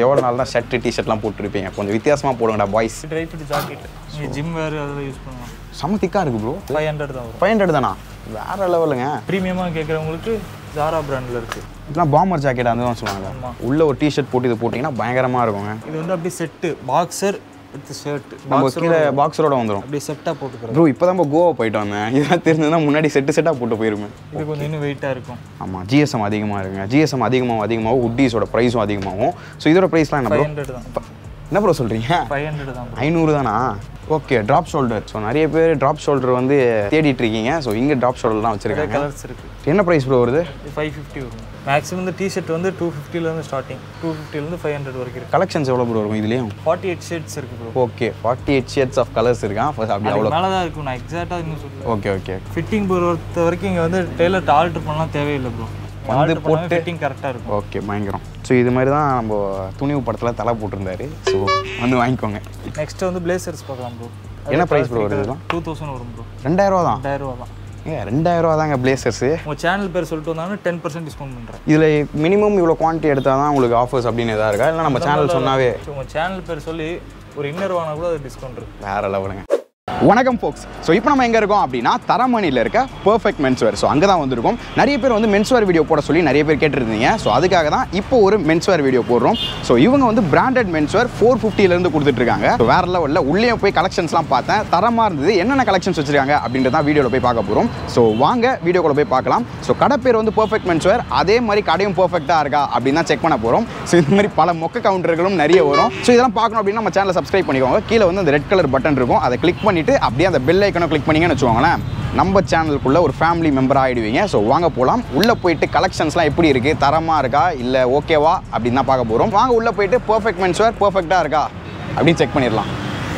எவ்வளோ நாள் தான் ஷர்ட் டிஷர்ட்லாம் போட்டுருப்பீங்க கொஞ்சம் வித்தியாசமாக போடுங்கடா பாய்ஸ் ட்ரை ஃபிட் ஜாக்கெட் நீங்கள் ஜிம் வேறு அதெல்லாம் யூஸ் பண்ணலாம் செம்ம திக்காக இருக்குது ப்ரோ ஃபைவ் ஹண்ட்ரட் தான் வரும் ஃபைவ் ஹண்ட்ரட் தானா வேற லெவலுங்க ப்ரீமியமாக கேட்குறவங்களுக்கு ஜாரா பிராண்டில் இருக்குது இதெல்லாம் பாமர் ஜாக்கெட் அந்த தான் சொல்லுவாங்க ஆமா. உள்ள ஒரு டிஷர்ட் போட்டு இது போட்டிங்கன்னா பயங்கரமாக இருக்குங்க இது வந்து அப்படியே செட்டு பாக்ஸர் வித் ஷர்ட் நம்ம கீழே பாக்ஸரோட வந்துடும் அப்படியே செட்டாக போட்டுக்கிறது ப்ரோ இப்போ தான் கோவா போயிட்டு வந்தேன் இதெல்லாம் தெரிஞ்சதுன்னா முன்னாடி செட்டு செட்டாக போட்டு போயிருமே இது கொஞ்சம் இன்னும் வெயிட்டாக இருக்கும் ஆமாம் ஜிஎஸ்எம் அதிகமாக இருக்குங்க ஜிஎஸ்எம் அதிகமாகவும் அதிகமாகவும் உட்டீஸோட ப்ரைஸும் அதிகமாகும் ஸோ இதோட ப்ரைஸ்லாம் என்ன ஃபைவ் ப்ரோ ஹண்ட்ரட் தான் என்ன ப்ரோ சொல்கிறீங்க ஃபைவ் ஹண்ட்ரட் தான் bro. ஐநூறு தானா ஓகே ட்ராப் ஷோல்டர் ஸோ நிறைய பேர் ட்ராப் ஷோல்டர் வந்து தேடிட்டு இருக்கீங்க ஸோ இங்கே ட்ராப் ஷோல்டர் தான் நிறைய வச்சுருக்காங்க கலர்ஸ் இருக்குது என்ன ப்ரைஸ் ப்ரோ வருது இது ஃபைவ் ஃபிஃப்டி வரும் மேக்ஸிமம் இந்த டிஷர்ட் வந்து டூ ஃபிஃப்டிலேருந்து ஸ்டார்டிங் டூ ஃபிஃப்டிலேருந்து ஃபைவ் ஹண்ட்ரட் வரைக்கும் இருக்குது கலெக்ஷன்ஸ் எவ்வளோ ப்ரோ இருக்கும் இதுலேயும் ஃபார்ட்டி எயிட் ஷேட்ஸ் இருக்குது bro okay forty eight shades of colours இருக்கான் ஃபர்ஸ்ட் அப்படி அவ்வளோ மேலே தான் இருக்கும் நான் எக்ஸாக்டாக இன்னும் சொல்லுவேன் ஓகே ஓகே ஃபிட்டிங் பொறுத்த வரைக்கும் இங்கே வந்து டெய்லர் ஆல்ட்ரு பண்ணலாம் தேவையில்லை ப்ரோ வந்து போட்டு ஃபிட்டிங் கரெக்டாக இருக்கும் ஓகே பயங்கரம் ஸோ இது மாதிரி தான் நம்ம துணிவு படத்தில் தலை போட்டிருந்தாரு ஸோ வந்து வாங்கிக்கோங்க நெக்ஸ்ட் வந்து பிளேசர்ஸ் பார்க்கலாம் ப்ரோ என்ன price bro வருது இதெல்லாம்? டூ தௌசண்ட் வரும் ப்ரோ ரெண்டாயிரம் ரூபா தான் ரெண்டாயிரம் ரூபா தான் ஏ ரெண்டாயிரம் ரூபா தாங்க பிளேசர்ஸு உங்கள் சேனல் பேர் சொல்லிட்டு வந்தாங்கன்னா டென் பர்சன்ட் டிஸ்கவுண்ட் பண்ணுறேன் இதில் மினிமம் இவ்வளோ குவான்டிட்டி எடுத்தால் தான் உங்களுக்கு ஆஃபர்ஸ் அப்படின்னு எதாவது இருக்கா இல்லை நம்ம சேனல் சொன்னாவே உங்கள் சேனல் பேர் சொல்லி ஒரு இன்னர் வாங்கினா கூட அது டிஸ்கவுண்ட் இருக்கு வேற லெவலுங்க வணக்கம் ஃபோக்ஸ் ஸோ இப்போ நம்ம எங்கே இருக்கோம் அப்படின்னா தரமணியில் இருக்க பர்ஃபெக்ட் மென்ஸ்வேர் ஸோ அங்கே தான் வந்திருக்கோம் நிறைய பேர் வந்து மென்ஸ்வேர் வீடியோ போட சொல்லி நிறைய பேர் கேட்டிருந்தீங்க ஸோ அதுக்காக தான் இப்போ ஒரு மென்ஸ்வேர் வீடியோ போடுறோம் ஸோ இவங்க வந்து பிராண்டட் மென்ஸ்வேர் ஃபோர் ஃபிஃப்டிலேருந்து கொடுத்துட்ருக்காங்க ஸோ வேற லெவலில் உள்ளே போய் கலெக்ஷன்ஸ்லாம் பார்த்தேன் தரமாக இருந்தது என்னென்ன கலெக்ஷன்ஸ் வச்சிருக்காங்க அப்படின்றத தான் வீடியோவில் போய் பார்க்க போகிறோம் ஸோ வாங்க வீடியோக்குள்ள போய் பார்க்கலாம் ஸோ கடை பேர் வந்து பர்ஃபெக்ட் மென்ஸ்வேர் அதே மாதிரி கடையும் பர்ஃபெக்டாக இருக்கா அப்படின்னு தான் செக் பண்ண போகிறோம் ஸோ இந்த மாதிரி பல மொக்க கவுண்டர்களும் நிறைய வரும் ஸோ இதெல்லாம் பார்க்கணும் அப்படின்னா நம்ம சேனலை சப்ஸ்கிரைப் பண்ணிக்கோங்க கீழே வந்து அந்த ரெட் கலர் பட்டன் இருக்கும் அதை கிளிக் பண்ணிட்டு அப்படியே அந்த பெல் ஐக்கனை கிளிக் பண்ணீங்கன்னு வச்சுக்கோங்களேன் நம்ம சேனலுக்குள்ள ஒரு ஃபேமிலி மெம்பர் ஆகிடுவீங்க ஸோ வாங்க போகலாம் உள்ளே போயிட்டு கலெக்ஷன்ஸ்லாம் எப்படி இருக்குது தரமாக இருக்கா இல்லை ஓகேவா அப்படின்னு தான் பார்க்க போகிறோம் வாங்க உள்ளே போயிட்டு பர்ஃபெக்ட் மென்ஸ்வேர் பர்ஃபெக்டாக இருக்கா அப்படின்னு செக் பண்ணிடலாம்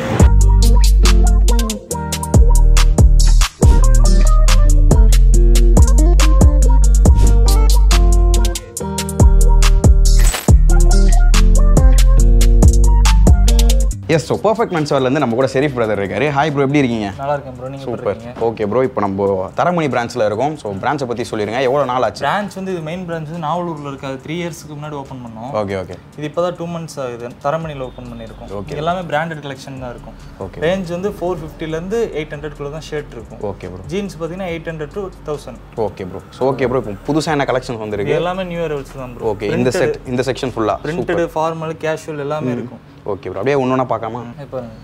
எஸ் ஸோ பர்ஃபெக்ட் மென்ஸ்வேர்லேருந்து நம்ம கூட ஷெரீஃப் பிரதர் இருக்காரு ஹாய் ப்ரோ எப்படி இருக்கீங்க நல்லா இருக்கேன் ப்ரோ நீங்கள் சூப்பர் ஓகே ப்ரோ இப்போ நம்ம தரமணி பிரான்ச்சில் இருக்கோம் ஸோ பிரான்ச்சை பற்றி சொல்லிடுங்க எவ்வளோ நாள் ஆச்சு பிரான்ச் வந்து இது மெயின் பிரான்ச் வந்து நாவலூரில் இருக்கு அது த்ரீ இயர்ஸ்க்கு முன்னாடி ஓப்பன் பண்ணோம் ஓகே ஓகே இது இப்போ தான் டூ மந்த்ஸ் ஆகுது தரமணியில் ஓப்பன் பண்ணியிருக்கோம் இது எல்லாமே பிராண்டட் கலெக்ஷன் தான் இருக்கும் Okay. ரேஞ்ச் வந்து ஃபோர் ஃபிஃப்டிலேருந்து எயிட் ஹண்ட்ரட்குள்ளே தான் ஷர்ட் இருக்கும் ஓகே ப்ரோ ஜீன்ஸ் பார்த்தீங்கன்னா eight hundred to thousand okay bro so okay bro இப்போ புதுசாக என்ன கலெக்ஷன்ஸ் இது வந்திருக்கு எல்லாமே நியூ இயர் வச்சு தான் ப்ரோ ஓகே இந்த செட் இந்த செக்ஷன் ஃபுல்லாக பிரிண்டடு ஃபார்மல் கேஷுவல் எல்லாமே இருக்கும் ஓகே ப்ரோ அப்படியே ஒன்று ஒன்றா பார்க்காம இது பாருங்க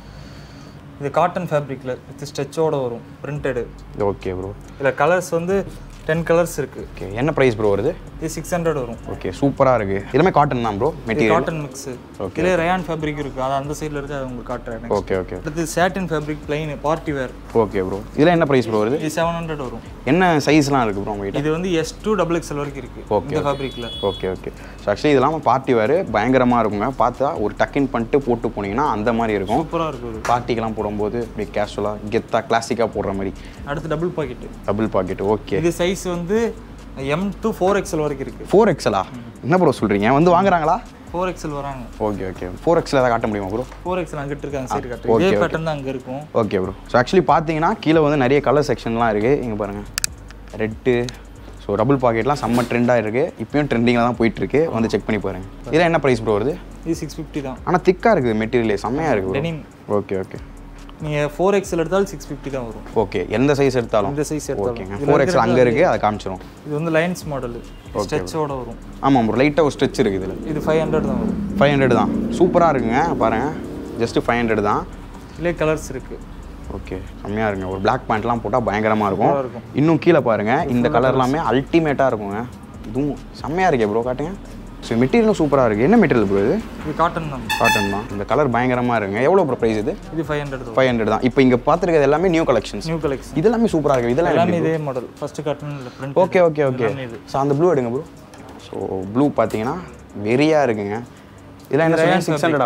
இது காட்டன் ஃபேப்ரிக்கில் வித் ஸ்ட்ரெச்சோட வரும் பிரிண்டடு ஓகே ப்ரோ இதில் கலர்ஸ் வந்து டென் கலர்ஸ் இருக்குது ஓகே என்ன ப்ரைஸ் ப்ரோ வருது இது சிக்ஸ் ஹண்ட்ரட் வரும் ஓகே சூப்பராக இருக்குது எல்லாமே காட்டன் தான் ப்ரோ இது மெட்டீரியல் காட்டன் மிக்ஸ் இதில் ரயான் ஃபேப்ரிக் இருக்குது அது அந்த சைடில் இருக்குது அது உங்களுக்கு காட்டுறேன் next. ஓகே ஓகே அடுத்து satin fabric plain party wear okay bro இதெல்லாம் என்ன ப்ரைஸ் ப்ரோ வருது இது செவன் ஹண்ட்ரட் வரும் என்ன சைஸ்லாம் இருக்குது ப்ரோ உங்ககிட்ட இது வந்து எஸ் டூ டபுள் எக்ஸ்எல் வரைக்கும் இருக்குது Okay, இந்த ஃபேப்ரிக்கில் ஓகே ஓகே ஸோ ஆக்சுவலி இதெல்லாம் பார்ட்டி வேறு பயங்கரமாக இருக்குங்க பார்த்தா ஒரு டக்கின் பண்ணிட்டு போட்டு போனீங்கன்னா அந்த மாதிரி இருக்கும் சூப்பராக இருக்குது பார்ட்டிக்கெல்லாம் போடும்போது இப்படி கேஷுவலாக கெத்தாக கிளாசிக்காக போடுற மாதிரி அடுத்து double pocket double pocket okay இது சைஸ் வந்து எம் டு ஃபோர் எக்ஸ்எல் வரைக்கும் இருக்குது ஃபோர் எக்ஸலா என்ன ப்ரோ சொல்கிறீங்க வந்து வாங்குறாங்களா ஃபோர் எக்ஸ்எல் வராங்க ஓகே ஓகே ஃபோர் எக்ஸில் ஏதாவது காட்ட முடியுமா ப்ரோ ஃபோர் எக்ஸ்எல் அங்கிட்டு இருக்காங்க சைடு காட்டு இதே பேட்டர்ன் தான் அங்கே இருக்கும் ஓகே ப்ரோ ஸோ ஆக்சுவலி பார்த்தீங்கன்னா கீழே வந்து நிறைய கலர் செக்ஷன்லாம் இருக்குது இங்கே பாருங்கள் ரெட்டு ஸோ டபுள் பாக்கெட்லாம் செம்ம ட்ரெண்டாக இருக்குது இப்பயும் ட்ரெண்டிங்கில் தான் போயிட்டுருக்கு வந்து செக் பண்ணி பாருங்க இதெல்லாம் என்ன ப்ரைஸ் ப்ரோ வருது இது சிக்ஸ் ஃபிஃப்டி தான் ஆனால் திக்காக இருக்குது மெட்டீரியலே செம்மையாக இருக்குது டெனிம் ஓகே ஓகே நீங்கள் ஃபோர் எக்ஸ்எல் எடுத்தாலும் சிக்ஸ் ஃபிஃப்டி தான் வரும் ஓகே எந்த சைஸ் எடுத்தாலும் இந்த சைஸ் ஓகேங்க எடுத்தாலும் ஃபோர் எக்ஸ் அங்கே இருக்குது அதை காமிச்சிரும் இது வந்து லைன்ஸ் மாடல் ஸ்ட்ரெச்சோட வரும் ஆமாம் ப்ரோ லைட்டாக ஒரு ஸ்ட்ரெச் இருக்குது இதில் இது ஃபைவ் ஹண்ட்ரட் தான் வரும் ஃபைவ் ஹண்ட்ரட் தான் சூப்பராக இருக்குங்க பாருங்கள் ஜஸ்ட்டு ஃபைவ் ஹண்ட்ரட் தான் இதுலேயே கலர்ஸ் இருக்குது ஓகே செம்மையாக இருக்குங்க ஒரு பிளாக் பேண்ட்லாம் போட்டால் பயங்கரமாக இருக்கும் சூப்பரா இருக்கும். இன்னும் கீழே பாருங்கள் இந்த கலர் எல்லாமே அல்டிமேட்டாக இருக்குங்க இதுவும் செம்மையாக இருக்கே ப்ரோ காட்டுங்க ஸோ மெட்டீரியலும் சூப்பராக இருக்குது என்ன மெட்டீரியல் ப்ரோ இது இது காட்டன் தான் காட்டன் தான் இந்த கலர் பயங்கரமாக இருக்குங்க எவ்வளோ ப்ரோ ப்ரைஸ் இது இது ஃபைவ் ஹண்ட்ரட் தான் ஃபைவ் ஹண்ட்ரட் தான் இப்போ இங்கே பார்த்துருக்கிறது எல்லாமே நியூ கலெக்ஷன்ஸ் நியூ கலெக்ஷன் இது எல்லாமே சூப்பராக இருக்குது இதெல்லாம் எல்லாமே இதே மாடல் ஃபர்ஸ்ட் காட்டன் இல்லை பிரிண்ட் ஓகே ஓகே ஓகே எல்லாமே இது. ஸோ அந்த ப்ளூ எடுங்க ப்ரோ ஸோ ப்ளூ பார்த்தீங்கன்னா வெறியாக இருக்குங்க இதெல்லாம் என்ன சொன்னீங்க சிக்ஸ் ஹண்ட்ரடா ப்ரோ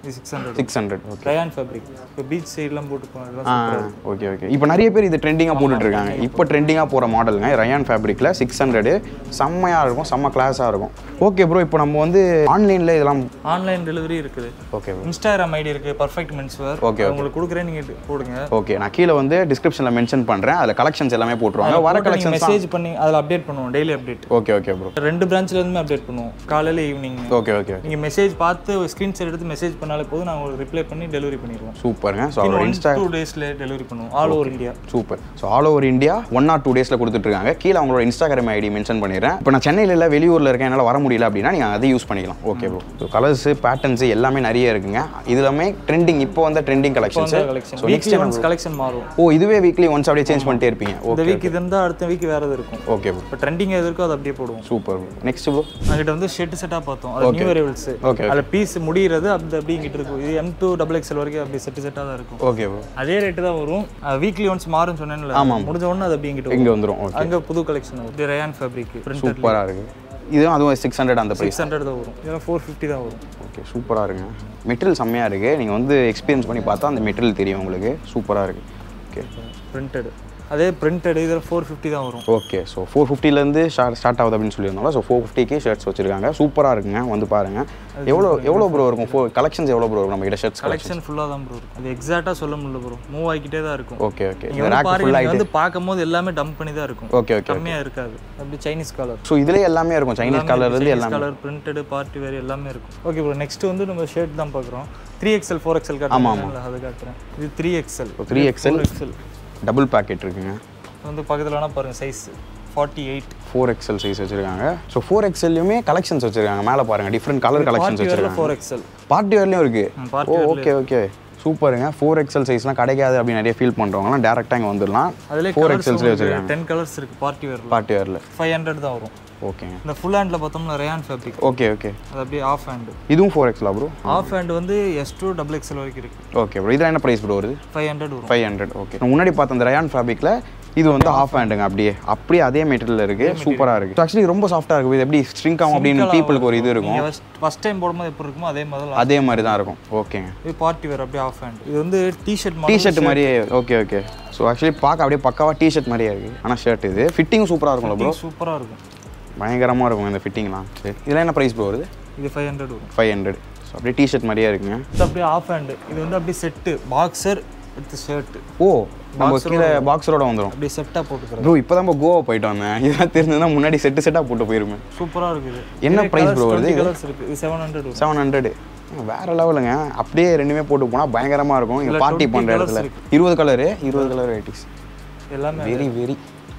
இது six hundred six hundred okay rayon fabric இப்போ பீச் சைட்லாம் போட்டு போனதுலாம் ஆ ஓகே ஓகே இப்போ நிறைய பேர் இது ட்ரெண்டிங்காக போட்டுட்டு இருக்காங்க இப்போ ட்ரெண்டிங்காக போகிற மாடலுங்க ரயான் ஃபேப்ரிக்கில் சிக்ஸ் ஹண்ட்ரடு செம்மையாக இருக்கும் செம்ம கிளாஸாக இருக்கும் ஓகே ப்ரோ இப்போ நம்ம வந்து ஆன்லைனில் இதெல்லாம் ஆன்லைன் டெலிவரி இருக்குது ஓகே ப்ரோ இன்ஸ்டாகிராம் ஐடி இருக்குது பர்ஃபெக்ட் மென்ஸ் வேர் Okay, உங்களுக்கு கொடுக்குறேன் நீங்கள் போடுங்க ஓகே நான் கீழே வந்து டிஸ்கிரிப்ஷனில் மென்ஷன் பண்ணுறேன் அதில் கலெக்ஷன்ஸ் எல்லாமே போட்டுருவாங்க வர கலெக்ஷன்ஸ் மெசேஜ் பண்ணி அதில் அப்டேட் பண்ணுவோம் daily update okay okay bro ரெண்டு பிரான்ச்ல இருந்துமே அப்டேட் பண்ணுவோம் காலையில் ஈவினிங் ஓகே ஓகே நீங்கள் மெசேஜ் பார்த்து ஸ்க்ரீன்ஷாட் எடுத்து மெசேஜ் பண்ணாலே போதும் நான் உங்களுக்கு ரிப்ளை பண்ணி டெலிவரி பண்ணிடுவோம் சூப்பருங்க ஸோ அவரோட இன்ஸ்டா டூ டேஸில் டெலிவரி பண்ணுவோம் all over India super so all over India one or two டேஸில் கொடுத்துட்ருக்காங்க கீழே அவங்களோட இன்ஸ்டாகிராம் ஐடி மென்ஷன் பண்ணிடுறேன் இப்போ நான் சென்னையில் இல்லை வெளியூரில் இருக்கேன் என்னால் வர முடியல அப்படின்னா நீங்கள் அதை யூஸ் பண்ணிக்கலாம் okay bro so colours patterns எல்லாமே நிறைய இருக்குங்க இது எல்லாமே ட்ரெண்டிங் இப்போ வந்த trending collections collection so weekly once collection மாறும் ஓ இதுவே வீக்லி ஒன்ஸ் அப்படியே சேஞ்ச் பண்ணிட்டே இருப்பீங்க இந்த ஓகே வீக் இது இருந்தால் அடுத்த வீக் வேறு எது இருக்கும் ஓகே ப்ரோ இப்போ ட்ரெண்டிங் எது இருக்கோ அதை அப்படியே போடுவோம் சூப்பர் ப்ரோ நெக்ஸ்ட் ப்ரோ என்கிட்ட வந்து ஷெட் செட்டாக பார்த்தோம் அது நியூ அரைவல்ஸ் ஓகே அதில் பீஸ் முடிகிறது அப்படி அப்படி இங்கிட்டு இருக்கும் இது எம் டூ டபுள் எக்ஸ்எல் வரைக்கும் அப்படி செட்டு செட்டாக தான் இருக்கும் ஓகே ப்ரோ அதே ரேட்டு தான் வரும் வீக்லி ஒன்ஸ் மாறும்னு சொன்னேன்ல முடிஞ்ச உடனே அது அப்படி இங்கிட்டு வரும் இங்கே வந்துடும் ஓகே அங்கே புது கலெக்ஷன் வரும் இது ரயான் ஃபேப்ரிக் பிரிண்டட் சூப்பராக இருக்குது இதுவும் அதுவும் சிக்ஸ் ஹண்ட்ரட் அந்த ப்ரைஸ் சிக்ஸ் ஹண்ட்ரட் தான் வரும் இதெல்லாம் ஃபோர் ஃபிஃப்டி தான் வரும் ஓகே சூப்பராக இருக்குங்க மெட்டீரியல் செம்மையாக இருக்குது நீங்கள் வந்து எக்ஸ்பீரியன்ஸ் பண்ணி பார்த்தா அந்த மெட்டீரியல் தெரியும் உங்களுக்கு சூப்பராக இருக்குது ஓகே பிரிண்டட் அதே பிரிண்டட் இதில் ஃபோர் ஃபிஃப்டி தான் வரும் ஓகே ஸோ ஃபோர் ஃபிஃப்டிலேருந்து ஸ்டார்ட் ஸ்டார்ட் ஆகுது அப்படின்னு சொல்லியிருந்தாலும் ஸோ ஃபோர் ஃபிஃப்டிக்கு ஷர்ட்ஸ் வச்சிருக்காங்க சூப்பராக இருக்குங்க வந்து பாருங்கள் எவ்வளோ எவ்வளோ ப்ரோ இருக்கும் ஃபோர் கலெக்ஷன்ஸ் எவ்வளோ ப்ரோ இருக்கும் நம்ம கிட்ட ஷர்ட்ஸ் கலெக்ஷன் ஃபுல்லாக தான் ப்ரோ இருக்கும் அது எக்ஸாக்டாக சொல்ல முடியல ப்ரோ மூவ் ஆகிக்கிட்டே தான் இருக்கும் ஓகே ஓகே நீங்கள் வந்து பாருங்க நீங்க வந்து பார்க்கும்போது எல்லாமே டம்ப் பண்ணி தான் இருக்கும் ஓகே ஓகே கம்மியாக இருக்காது அப்படி சைனீஸ் கலர் ஸோ இதுலேயே எல்லாமே இருக்கும் சைனீஸ் கலர்லேருந்து எல்லாமே கலர் பிரிண்டட் பார்ட்டி வேறு எல்லாமே இருக்கும் ஓகே ப்ரோ நெக்ஸ்ட் வந்து நம்ம ஷர்ட் தான் பார்க்குறோம் த்ரீ எக்ஸ்எல் ஃபோர் எக்ஸ்எல் காட்டுறேன் அது காட்டுறேன் இது three XL three XL XL double pocket இருக்குங்க வந்து பக்கத்தில் வேணால் பாருங்கள் size forty eight four XL size வச்சிருக்காங்க ஸோ ஃபோர் எக்ஸ்எல்லையுமே கலெக்ஷன்ஸ் வச்சிருக்காங்க மேலே பாருங்க டிஃப்ரெண்ட் கலர் கலெக்ஷன்ஸ் பார்ட்டி வேரில் வச்சிருக்காங்க ஃபோர் எக்ஸ்எல் பார்ட்டி வேர்லையும் இருக்கு பார்ட்டி ஓ ஓகே ஓகே சூப்பருங்க ஃபோர் எக்ஸ்எல் சைஸ்லாம் கிடைக்காது அப்படின்னு நிறைய ஃபீல் பண்ணுறவங்களாம் டேரெக்டாக இங்கே வந்துடலாம் அதிலே ஃபோர் எக்ஸ்எல்ஸ்லேயே வச்சிருக்காங்க டென் கலர்ஸ் இருக்குது பார்ட்டி வேரில் பார்ட்டி வேரில் ஃபைவ் ஹண்ட்ரட் தான் வரும் ஓகேங்க இந்த ஃபுல் ஹேண்டில் பார்த்தோம்னா ரயான் ஃபேப்ரிக் ஓகே ஓகே அது அப்படியே ஆஃப் ஹேண்டு இதுவும் ஃபோர் எக்ஸ்லா ப்ரோ ஆஃப் ஹேண்ட் வந்து எஸ் டூ டபுள் எக்ஸ்எல் வரைக்கும் இருக்குது ஓகே ப்ரோ இதெல்லாம் என்ன ப்ரைஸ் ப்ரோ வருது ஃபைவ் ஹண்ட்ரட் வரும் ஃபைவ் ஹண்ட்ரட் ஓகே முன்னாடி பார்த்த அந்த ரயான் ஃபேப்ரிக்கில் இது வந்து ஆஃப் ஹேண்டுங்க அப்படியே அப்படியே அதே மெட்டீரியல் இருக்கு சூப்பராக இருக்கு ஆக்சுவலி ரொம்ப சாஃப்டாக இருக்கும் இது எப்படி ஸ்ட்ரிங்க் ஆகும் அப்படின்னு பீப்புளுக்கு ஒரு இது இருக்கும் நீங்கள் ஃபஸ்ட் டைம் போடும்போது எப்படி இருக்குமோ அதே மாதிரி தான் அதே மாதிரி தான் இருக்கும் ஓகேங்க இது பார்ட்டி வேர் அப்படியே ஆஃப் ஹேண்ட் இது வந்து டிஷர்ட் டிஷர்ட் மாதிரியே ஓகே ஓகே ஸோ ஆக்சுவலி பார்க்க அப்படியே பக்காவாக டிஷர்ட் மாதிரியே இருக்குது ஆனால் ஷர்ட் இது ஃபிட்டிங் சூப்பராக இருக்கும்ல ப்ரோ சூப்பராக இருக்கும் பயங்கரமாக இருக்கும் இந்த ஃபிட்டிங்லாம் சரி இதெல்லாம் என்ன ப்ரைஸ் ப்ரோ வருது இது ஃபைவ் ஹண்ட்ரட் வரும் ஃபைவ் ஹண்ட்ரட் ஸோ அப்படியே டிஷர்ட் மாதிரியே இருக்குங்க இது அப்படியே ஆஃப் ஹேண்டு இது வந்து அப்படியே set boxer with shirt oh நம்ம கீழே பாக்ஸரோட வந்துடும் அப்படியே செட்டாக போட்டுக்கிறது ப்ரோ இப்போ தான் கோவா போயிட்டு வந்தேன் இதெல்லாம் தெரிஞ்சதுன்னா முன்னாடி செட்டு செட்டாக போட்டு போயிருமே சூப்பராக இருக்குது என்ன price bro வருது இது? கலர்ஸ் இருக்குது இது செவன் ஹண்ட்ரட் வரும் செவன் ஹண்ட்ரடு வேற லெவலுங்க அப்படியே ரெண்டுமே போட்டு போனால் பயங்கரமாக இருக்கும் இங்கே இதுல பார்ட்டி 20 பண்ணுற colours இடத்துல இருபது கலரு இருபது கலர் வெரைட்டிஸ் எல்லாமே வெரி வெரி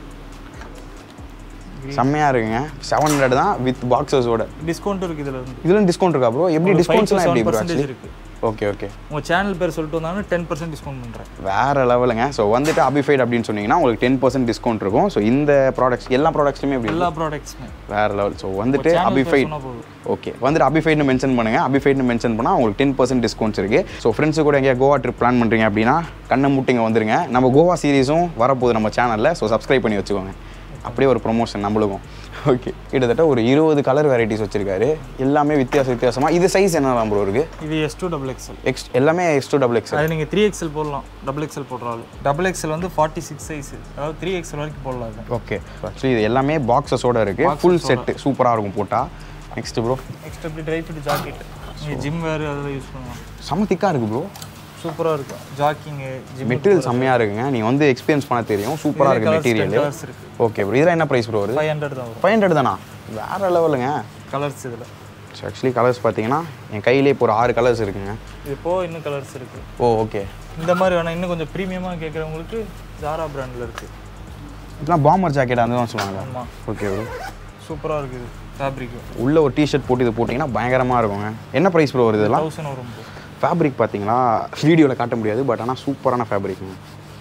செம்மையாக இருக்குங்க செவன் ஹண்ட்ரட் தான் வித் பாக்ஸஸோட டிஸ்கவுண்ட் இருக்குது இதில் இருந்து இதுல டிஸ்கவுண்ட் இருக்கா ப்ரோ எப்படி டிஸ்கவுண்ட்ஸ்லாம் எப்படி ப்ரோ பர்சன்டேஜ் ஆக்சுவலி இருக்குது ஓகே ஓகே உங்கள் சேனல் பேர் சொல்லிட்டு வந்தாங்கன்னா டென் பர்சன்ட் டிஸ்கவுண்ட் பண்ணுறேன் வேற லெவலுங்க ஸோ வந்துட்டு அபிஃபைட் அப்படின்னு சொன்னீங்கன்னா உங்களுக்கு டென் பர்சன்ட் டிஸ்கவுண்ட் இருக்கும் ஸோ இந்த ப்ராடக்ட்ஸ் எல்லா ப்ராடக்ட்ஸ்லையுமே எப்படி எல்லா ப்ராடக்ட்ஸுமே வேற லெவல் ஸோ வந்துட்டு channel பேர் அபிஃபைட் சொன்னா போதும். ஓகே வந்துட்டு அபிஃபைட்னு மென்ஷன் பண்ணுங்க அபிஃபைட்னு மென்ஷன் பண்ணால் உங்களுக்கு டென் பர்சன்ட் டிஸ்கவுண்ட்ஸ் இருக்கு ஸோ ஃப்ரெண்ட்ஸு கூட எங்கேயா கோவா ட்ரிப் பிளான் பண்ணுறீங்க அப்படின்னா கண்ணை மூட்டிங்க வந்துருங்க நம்ம கோவா சீரிஸும் வரப்போகுது நம்ம சேனலில் ஸோ சப்ஸ்கிரைப் பண்ணி வச்சுக்கோங்க அப்படியே ஒரு ப்ரொமோஷன் நம்மளுக்கும் ஓகே கிட்டத்தட்ட ஒரு இருபது கலர் வெரைட்டிஸ் வச்சிருக்காரு எல்லாமே வித்தியாச வித்தியாசமா இது சைஸ் என்ன ப்ரோ இருக்கு இது S to double XL X எல்லாமே எக்ஸ் டூ டபுள் எக்ஸ் அது நீங்கள் த்ரீ எக்ஸ்எல் போடலாம் டபுள் எக்ஸ்எல் போடுறாலும் டபுள் எக்ஸ்எல் வந்து ஃபார்ட்டி சிக்ஸ் சைஸ் அதாவது த்ரீ எக்ஸ்எல் வரைக்கும் போடலாம் அது ஓகே ஆக்சுவலி இது எல்லாமே பாக்ஸஸோட இருக்கு ஃபுல் செட்டு சூப்பராக இருக்கும் போட்டா நெக்ஸ்ட் ப்ரோ நெக்ஸ்ட் அப்படி ட்ரை ஃபிட் ஜாக்கெட் நீங்கள் ஜிம் வேறு அதெல்லாம் யூஸ் பண்ணலாம் செம்ம திக்காக இருக்கு ப்ரோ சூப்பராக இருக்கும் ஜாக்கிங்கு ஜிம் மெட்டீரியல் செம்மையாக இருக்குங்க நீங்கள் வந்து எக்ஸ்பீரியன்ஸ் பண்ண தெரியும் சூப்பராக இருக்கு மெட்டீரியல் கலர்ஸ் இருக்குது ஓகே ப்ரோ இதெல்லாம் என்ன ப்ரைஸ் ப்ரோ வருது ஃபைவ் ஹண்ட்ரட் தான் வரும் ஃபைவ் ஹண்ட்ரட் தானா வேற லெவலுங்க கலர்ஸ் இதில் ஸோ ஆக்சுவலி கலர்ஸ் பார்த்தீங்கன்னா என் கையிலே இப்போ ஒரு ஆறு கலர்ஸ் இருக்குங்க இது போக இன்னும் கலர்ஸ் இருக்குது ஓ ஓகே இந்த மாதிரி வேணால் இன்னும் கொஞ்சம் ப்ரீமியமாக கேட்குறவங்களுக்கு ஜாரா பிராண்டில் இருக்குது இதெல்லாம் பாமர் ஜாக்கெட் அந்த தான் சொல்லுவாங்க ஆமாம் ஓகே ப்ரோ சூப்பராக இருக்குது ஃபேப்ரிக்கு உள்ள ஒரு டிஷர்ட் போட்டு இது போட்டிங்கன்னா பயங்கரமாக இருக்குங்க என்ன ப்ரைஸ் ப்ரோ வருது இதெல்லாம் தௌசண்ட் வரும் bro. ஃபேப்ரிக் பார்த்தீங்களா வீடியோவில் காட்ட முடியாது பட் ஆனால் சூப்பரான ஃபேப்ரிக்குங்க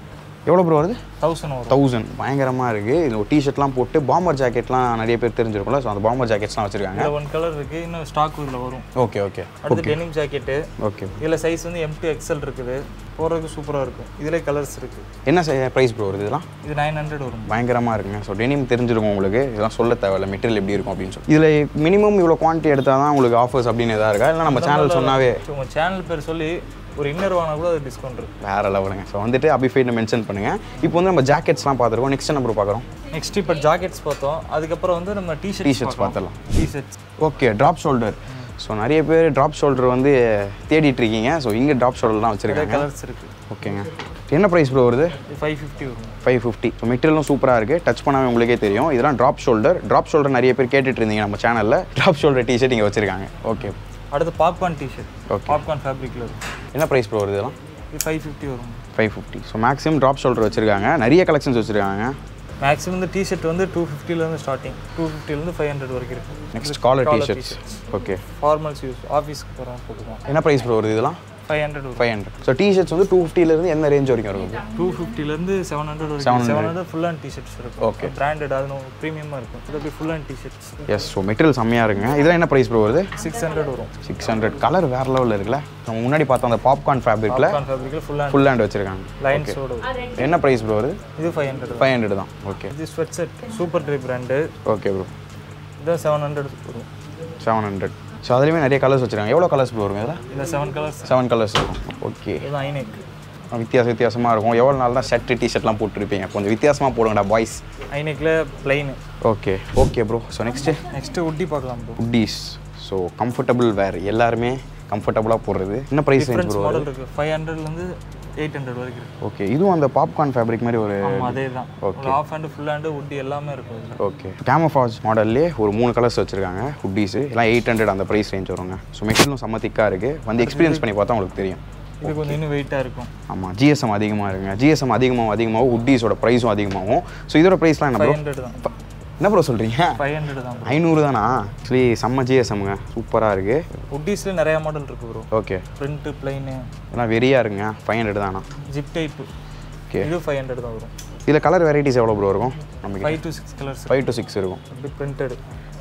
எவ்வளோ ப்ரோ வருது தௌசண்ட் வரும் தௌசண்ட் பயங்கரமாக இருக்குது இது ஒரு டிஷர்ட்லாம் போட்டு பாம்பர் ஜாக்கெட்லாம் நிறைய பேர் தெரிஞ்சிருக்கும்ல ஸோ அந்த பாம்பர் ஜாக்கெட்ஸ்லாம் வச்சுருக்காங்க இதில் ஒன் கலர் இருக்குது இன்னும் ஸ்டாக் இதில் வரும் ஓகே ஓகே அடுத்து டெனிம் ஜாக்கெட்டு ஓகே இதில் சைஸ் வந்து எம் டு எக்ஸல் இருக்குது போடுறதுக்கு சூப்பராக இருக்கும் இதிலே கலர்ஸ் இருக்குது என்ன ப்ரைஸ் ப்ரோ வருது இதெல்லாம் இது நைன் ஹண்ட்ரட் வரும் பயங்கரமாக இருக்குங்க ஸோ டெனிம் தெரிஞ்சிருக்கும் உங்களுக்கு இதெல்லாம் சொல்ல தேவையில்ல மெட்டீரியல் எப்படி இருக்கும் அப்படின்னு சொல்லி இதில் மினிமம் இவ்வளோ குவான்டிட்டி எடுத்தால் தான் உங்களுக்கு ஆஃபர்ஸ் அப்படின்னு எதாவது இருக்கா இல்லை நம்ம சேனல் சொன்னாவே உங்கள் சேனல் பேர் சொல்லி ஒரு இன்னர் வாங்கினா கூட அது டிஸ்கவுண்ட் இருக்கு வேற லெவலுங்க ஸோ வந்துட்டு அபிஃபைட்னு மென்ஷன் பண்ணுங்கள் இப்போ வந்து நம்ம ஜாக்கெட்ஸ்லாம் பார்த்துருக்கோம் நெக்ஸ்ட் நம்பர் பார்க்குறோம் நெக்ஸ்ட் இப்போ ஜாக்கெட்ஸ் பார்த்தோம் அதுக்கப்புறம் வந்து நம்ம டிஷர்ட் T-shirts பார்த்துடலாம். T-shirts okay drop shoulder so நிறைய பேர் ட்ராப் ஷோல்டர் வந்து தேடிட்டு இருக்கீங்க ஸோ இங்கே ட்ராப் ஷோல்டர் தான் வச்சுருக்காங்க கலர்ஸ் இருக்குது ஓகேங்க என்ன ப்ரைஸ் ப்ரோ வருது இது ஃபைவ் ஃபிஃப்டி வரும் ஃபைவ் ஃபிஃப்டி ஸோ மெட்டீரியலும் சூப்பராக இருக்குது டச் பண்ணாமல் உங்களுக்கே தெரியும் இதெல்லாம் ட்ராப் ஷோல்டர் ட்ராப் ஷோல்டர் நிறைய பேர் கேட்டுட்டு இருந்தீங்க நம்ம சேனலில் ட்ராப் ஷோல்டர் டிஷர்ட் இங்கே வச்சுருக்காங்க ஓகே அடுத்து பாப்கார்ன் டிஷர்ட் Okay. பாப்கார்ன் ஃபேப்ரிக்கில் இருக்கும் என்ன ப்ரைஸ் ப்ரோ வருது இதெல்லாம் இது ஃபைவ் ஃபிஃப்டி வரும் five fifty so maximum drop shoulder வச்சுருக்காங்க நிறைய கலெக்ஷன்ஸ் வச்சுருக்காங்க மேக்ஸிமம் இந்த டிஷர்ட் வந்து டூ ஃபிஃப்டிலேருந்து ஸ்டார்டிங் டூ ஃபிஃப்டிலேருந்து ஃபைவ் ஹண்ட்ரட் வரைக்கும் இருக்கும் next collar Collar t-shirts okay formals use ஆஃபீஸ்க்கு போகிறோம் போட்டுக்கலாம் என்ன ப்ரைஸ் ப்ரோ வருது இதெல்லாம் ஃபைவ் ஹண்ட்ரட் வரும் ஃபைவ் ஹண்ட்ரட் ஸோ டிஷர்ட்ஸ் வந்து டூ ஃபிஃப்டிலேருந்து எந்த ரேஞ்ச் வரைக்கும் இருக்கும் டூ ஃபிஃப்டிலேருந்து செவன் ஹண்ட்ரட் வரைக்கும் seven hundred full and t-shirts இருக்கும் Okay. பிராண்டட் அது ப்ரீமியமாக இருக்கும் இது அப்படி full and t-shirts yes so material செம்மையாக இருக்குங்க இதெல்லாம் என்ன ப்ரைஸ் ப்ரோ வருது சிக்ஸ் ஹண்ட்ரட் வரும் சிக்ஸ் ஹண்ட்ரட் கலர் வேறு லெவலில் இருக்குல்ல நம்ம முன்னாடி பார்த்தோம் அந்த பாப்கார்ன் ஃபேப்ரிக்கில் பாப்கார்ன் ஃபேப்ரிக்கில் ஃபுல் அண்ட் ஃபுல் ஹேண்ட் வச்சுருக்காங்க லைன்ஸோட வரும் என்ன ப்ரைஸ் ப்ரோ வருது இது ஃபைவ் ஹண்ட்ரட் ஃபைவ் ஹண்ட்ரட் தான் ஓகே இது sweat set super dry brand okay bro இது செவன் ஹண்ட்ரட் வரும் செவன் ஹண்ட்ரட் ஸோ அதுலேயுமே நிறைய கலர்ஸ் வச்சுருக்காங்க எவ்வளோ கலர்ஸ் ப்ரோ வரும் இதில் இந்த செவன் கலர்ஸ் செவன் கலர்ஸ் இருக்கும் ஓகே இது ஐநெக் வித்தியாச வித்தியாசமாக இருக்கும் எவ்வளோ நாள் தான் ஷர்ட்டு டிஷர்ட்லாம் போட்டுருப்பீங்க கொஞ்சம் வித்தியாசமாக போடுங்கடா பாய்ஸ் ஐநெக்கில் plain okay okay bro so next next hoodie பார்க்கலாம் bro hoodies so comfortable wear எல்லாருமே கம்ஃபர்டபுளாக போடுறது என்ன price range difference bro model இருக்குது ஃபைவ் ஹண்ட்ரட்லேருந்து எயிட் ஹண்ட்ரட் வரைக்கும் இருக்குது ஓகே இதுவும் அந்த பாப்கார்ன் ஃபேப்ரிக் மாதிரி ஒரு ஆமாம் அதே தான் ஒரு half hand full hand hoodie எல்லாமே இருக்கும் இதில் ஓகே கேமஃபாஜ் மாடல்லே ஒரு மூணு கலர்ஸ் வச்சுருக்காங்க ஹுட்டீஸு எல்லாம் எயிட் ஹண்ட்ரட் அந்த ப்ரைஸ் ரேஞ்ச் வருங்க ஸோ மெட்டீரியலும் செம்ம திக்காக இருக்குது வந்து எக்ஸ்பீரியன்ஸ் பண்ணி பார்த்தா உங்களுக்கு தெரியும் இது கொஞ்சம் இன்னும் வெயிட்டாக இருக்கும் ஆமாம் ஜிஎஸ்எம் அதிகமாக இருக்குங்க ஜிஎஸ்எம் அதிகமாகவும் அதிகமாகவும் உட்டீஸோட ப்ரைஸும் அதிகமாகும் ஸோ இதோட ப்ரைஸ்லாம் என்ன ஃபைவ் ப்ரோ ஹண்ட்ரட் தான் என்ன ப்ரோ சொல்கிறீங்க ஃபைவ் ஹண்ட்ரட் தான் ப்ரோ ஐநூறு தானா ஆக்சுவலி செம்ம ஜிஎஸ்எம்ங்க சூப்பராக இருக்குது உட்டீஸில் நிறையா மாடல் இருக்குது ப்ரோ ஓகே பிரிண்ட்டு பிளைனு எல்லாம் வெறியாக இருக்குங்க ஃபைவ் ஹண்ட்ரட் தானா ஜிப் டைப்பு ஓகே இது ஃபைவ் ஹண்ட்ரட் தான் வரும் இதில் கலர் வெரைட்டிஸ் எவ்வளோ ப்ரோ இருக்கும் நமக்கு five to six colours five to six இருக்கும் அப்படி பிரிண்டட்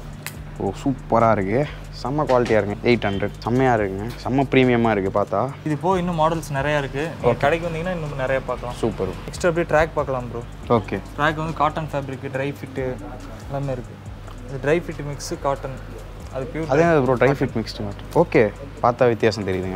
ஓ சூப்பராக இருக்குது செம்ம குவாலிட்டியாக இருக்குங்க எயிட் ஹண்ட்ரட் செம்மையாக இருக்குங்க செம்ம ப்ரீமியமாக இருக்குது பார்த்தா இது போக இன்னும் மாடல்ஸ் நிறையா இருக்குது நீங்கள் கடைக்கு வந்தீங்கன்னா இன்னும் நிறைய பார்க்கலாம் சூப்பர் நெக்ஸ்ட் அப்படியே ட்ராக் பார்க்கலாம் ப்ரோ ஓகே ட்ராக் வந்து காட்டன் ஃபேப்ரிக் ட்ரை ஃபிட்டு எல்லாமே இருக்குது இது ட்ரை ஃபிட் மிக்ஸு காட்டன் அது பியூர் அதே ப்ரோ ட்ரை ஃபிட் மிக்ஸ்டு மட்டும் ஓகே பார்த்தா வித்தியாசம் தெரியுதுங்க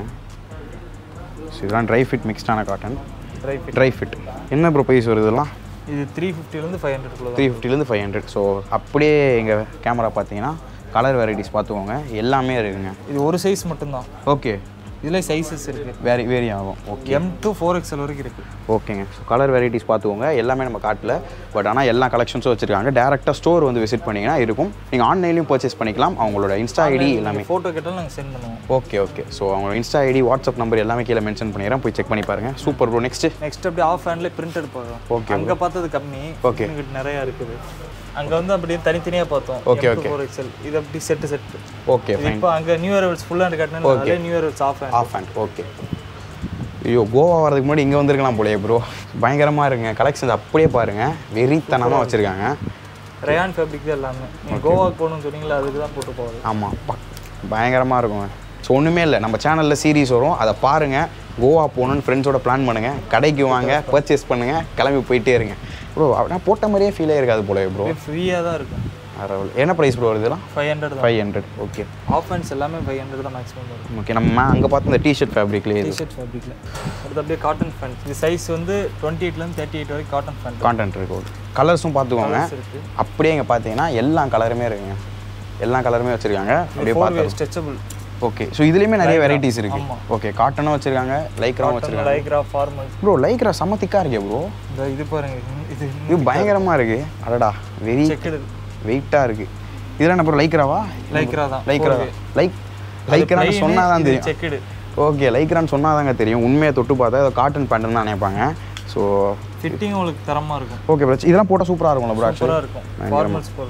ஸோ இதெல்லாம் ட்ரை ஃபிட் மிக்ஸ்டான cotton dry fit dry fit என்ன ப்ரோ ப்ரைஸ் வருது இதெல்லாம் இது த்ரீ ஃபிஃப்டிலேருந்து ஃபைவ் ஹண்ட்ரட்குள்ள த்ரீ ஃபிஃப்டிலேருந்து ஃபைவ் ஹண்ட்ரட் ஸோ அப்படியே எங்கள் கேமரா பார்த்தீங்கன்னா கலர் வெரைட்டிஸ் பார்த்துக்கோங்க எல்லாமே இருக்குங்க இது ஒரு சைஸ் மட்டும்தான் ஓகே இதில் சைஸஸ் இருக்குது வேரி வேரி ஆகும் okay M to four XL வரைக்கும் இருக்குது ஓகேங்க ஸோ கலர் வெரைட்டிஸ் பார்த்துக்கோங்க எல்லாமே நம்ம காட்டல பட் ஆனால் எல்லா கலெக்ஷன்ஸும் வச்சுருக்காங்க டேரெக்டாக ஸ்டோர் வந்து விசிட் பண்ணிங்கன்னா இருக்கும் நீங்கள் ஆன்லைன்லையும் பர்ச்சேஸ் பண்ணிக்கலாம் அவங்களோட இன்ஸ்டா ஐடி எல்லாமே ஃபோட்டோ கேட்டாலும் நாங்கள் சென்ட் பண்ணுவோம் ஓகே ஓகே ஸோ அவங்களோட இன்ஸ்டா ஐடி வாட்ஸ்அப் நம்பர் எல்லாமே கீழே மென்ஷன் பண்ணிடுறேன் போய் செக் பண்ணி பாருங்கள் சூப்பர் ப்ரோ நெக்ஸ்ட்டு நெக்ஸ்ட் அப்படியே ஆஃப் ஹேண்ட்லேயே பிரிண்டட் பார்க்கலாம் Okay, அங்கே பார்த்தது கம்மி Okay. இங்கிட்ட நிறையா இருக்குது அங்கே வந்து அப்படியே தனித்தனியாக பார்த்தோம் Okay, okay. ஃபோர் எக்ஸ்எல் இது அப்படி செட்டு செட்டு ஓகே ஃபைன் இப்போ அங்கே நியூ இயர் ஃபுல் ஹேண்ட் கட்டினா அதே new year half hand half hand okay ஐயோ கோவா வரதுக்கு முன்னாடி இங்கே வந்திருக்கலாம் போலயே ப்ரோ பயங்கரமாக இருங்க கலெக்ஷன்ஸ் அப்படியே பாருங்கள் வெறித்தனமாக வச்சுருக்காங்க ரயான் ஃபேப்ரிக் தான் எல்லாமே நீங்கள் கோவாக்கு போகணும்னு சொன்னீங்களா அதுக்கு தான் போட்டு போகுது ஆமாம் பயங்கரமாக இருக்குங்க ஸோ ஒன்றுமே இல்லை நம்ம சேனலில் சீரிஸ் வரும் அதை பாருங்கள் கோவா போகணுன்னு ஃப்ரெண்ட்ஸோட பிளான் பண்ணுங்கள் கடைக்கு வாங்க பர்ச்சேஸ் பண்ணுங்கள் கிளம்பி போயிட்டே இருங்க ப்ரோ நான் போட்ட மாதிரியே ஃபீலே இருக்காது போல ப்ரோ ஃப்ரீயாக தான் இருக்கும் என்ன ப்ரைஸ் ப்ரோ வருதுலாம் ஃபைவ் ஹண்ட்ரட் தான் five hundred okay half hands எல்லாமே ஃபைவ் ஹண்ட்ரட் தான் மேக்ஸிமம் வரும் ஓகே நம்ம அங்கே பார்த்து இந்த டிஷர்ட் ஃபேப்ரிக்லேயே இது டிஷர்ட் ஃபேப்ரிக்கில் அடுத்து அப்படியே காட்டன் ஃபேண்ட் இது சைஸ் வந்து டுவெண்ட்டி எயிட்லேருந்து தேர்ட்டி எயிட் வரைக்கும் காட்டன் ஃபேண்ட் கான்டென்ட் இருக்கு கலர்ஸும் பார்த்துக்கோங்க இருக்கு அப்படியே இங்கே பார்த்தீங்கன்னா எல்லா கலருமே இருக்குங்க எல்லா கலருமே வச்சுருக்காங்க அப்படியே ஃபோர் பார்த்து வே ஸ்ட்ரெச்சபிள் ஓகே ஸோ இதுலேயுமே நிறைய வெரைட்டிஸ் இருக்கு ஆமா. ஓகே காட்டனும் வச்சுருக்காங்க லைக்ராவும் வச்சுருக்காங்க லைக்ரா ஃபார்மல்ஸ் ப்ரோ லைக்ரா செம்ம திக்காக இருக்கே ப்ரோ இந்த இது பாருங்க இது இது பயங்கரமாக இருக்கு அடடா வெரி செக்குடு வெயிட்டாக இருக்கு இதெல்லாம் என்ன ப்ரோ லைக்ராவா லைக்ரா தான் லைக்ரா லைக் லைக்ரான்னு சொன்னால் தான் தெரியும் செக்குடு ஓகே லைக்ரான்னு சொன்னால் தாங்க தெரியும் உண்மையை தொட்டு பார்த்தா ஏதோ காட்டன் பேண்ட்னு தான் நினைப்பாங்க ஸோ ஃபிட்டிங் உங்களுக்கு தரமாக இருக்கும் ஓகே ப்ரோ இதெல்லாம் போட்டால் சூப்பராக இருக்கும்ல ப்ரோ சூப்பராக ஆக்சுவலி இருக்கும் ஃபார்மல்ஸ் போல்